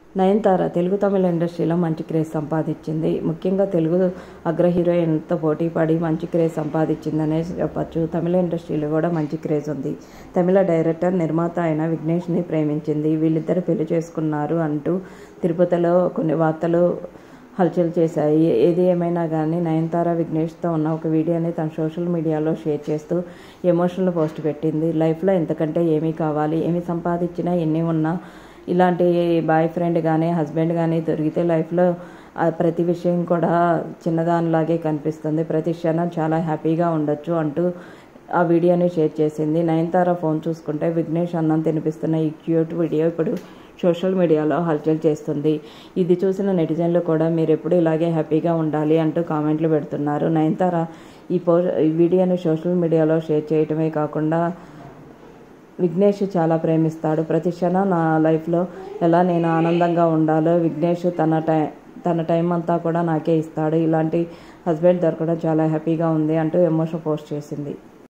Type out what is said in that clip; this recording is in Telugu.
నయనతార తెలుగు తమిళ ఇండస్ట్రీలో మంచి క్రేజ్ సంపాదించింది ముఖ్యంగా తెలుగు అగ్ర హీరోయిన్తో పోటీ పడి మంచి క్రేజ్ సంపాదించిందనే చెప్పచ్చు తమిళ ఇండస్ట్రీలో కూడా మంచి క్రేజ్ ఉంది తమిళ డైరెక్టర్ నిర్మాత అయిన విఘ్నేష్ని ప్రేమించింది వీళ్ళిద్దరు పెళ్లి చేసుకున్నారు అంటూ తిరుపతిలో కొన్ని వార్తలు హల్చల్ చేశాయి ఏది ఏమైనా కానీ నయనతార విఘ్నేష్తో ఉన్న ఒక వీడియోని తన సోషల్ మీడియాలో షేర్ చేస్తూ ఎమోషనల్ పోస్ట్ పెట్టింది లైఫ్లో ఎంతకంటే ఏమీ కావాలి ఏమి సంపాదించినా ఎన్ని ఉన్నా ఇలాంటి బాయ్ ఫ్రెండ్ కానీ హస్బెండ్ కానీ దొరికితే లైఫ్లో ఆ ప్రతి విషయం కూడా చిన్నదానిలాగే కనిపిస్తుంది ప్రతి క్షణం చాలా హ్యాపీగా ఉండొచ్చు అంటూ ఆ వీడియోని షేర్ చేసింది నయనతార ఫోన్ చూసుకుంటే విఘ్నేష్ అన్నం తినిపిస్తున్న ఈ క్యూట్ వీడియో ఇప్పుడు సోషల్ మీడియాలో హల్చల్ చేస్తుంది ఇది చూసిన నెటిజన్లు కూడా మీరు ఎప్పుడు ఇలాగే హ్యాపీగా ఉండాలి అంటూ కామెంట్లు పెడుతున్నారు నయనతార ఈ పో ఈ వీడియోని సోషల్ మీడియాలో షేర్ చేయటమే కాకుండా విఘ్నేష్ చాలా ప్రేమిస్తాడు ప్రతి క్షణం నా లైఫ్లో ఎలా నేను ఆనందంగా ఉండాలో విఘ్నేష్ తన టై తన టైం అంతా కూడా నాకే ఇస్తాడు ఇలాంటి హస్బెండ్ దొరకడం చాలా హ్యాపీగా ఉంది అంటూ ఎమోషన్ పోస్ట్ చేసింది